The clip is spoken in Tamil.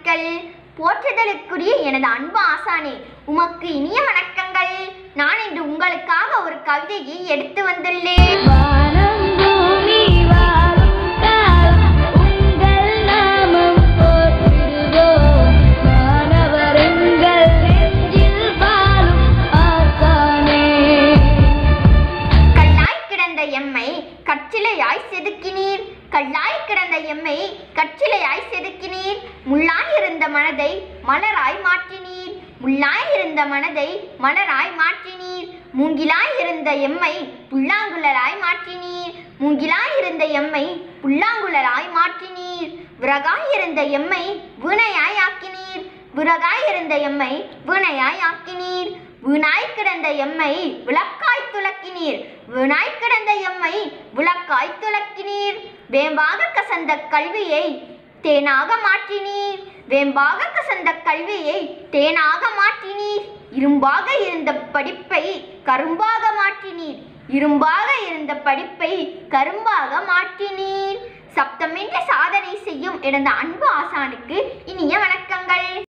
வாழ்த்துக்கள் போற்றுதலுக்குரிய எனது அன்பு ஆசானே உமக்கு இனிய வணக்கங்கள் நான் இன்று உங்களுக்காக ஒரு கவிதையை எடுத்து வந்துள்ளேன் வானம் பூமி வாழும் காலம் உங்கள் நாமம் போற்றிடுவோம் மாணவர் எங்கள் நெஞ்சில் வாழும் ஆசானே கல்லாய் கிடந்த எம்மை கற்சிலையாய் செதுக்கினீர் கல்லாய் கிடந்த எம்மை கற்சிலையாய் செதுக்கினீர் முள்ளாய் இருந்த மனதை மலராய் மாற்றினீர் முள்ளாய் இருந்த மனதை மலராய் மாற்றினீர் மூங்கிலாய் இருந்த எம்மை புல்லாங்குழலாய் மாற்றினீர் மூங்கிலாய் இருந்த எம்மை புல்லாங்குழலாய் மாற்றினீர் விறகாய் இருந்த எம்மை வீணையாய் ஆக்கினீர் விறகாய் இருந்த எம்மை வீணையாய் ஆக்கினீர் வீணாய் கிடந்த எம்மை விளக்காய் துலக்கினீர் வீணாய் கிடந்த எம்மை விளக்காய் துலக்கினீர் வேம்பாக கசந்த கல்வியை தேனாக மாற்றினீர் வேம்பாக கசந்த கல்வியை தேனாக மாற்றினீர் இரும்பாக இருந்த படிப்பை கரும்பாக மாற்றினீர் இரும்பாக இருந்த படிப்பை கரும்பாக மாற்றினீர் சப்தமின்றி சாதனை செய்யும் எனது அன்பு ஆசானுக்கு இனிய வணக்கங்கள்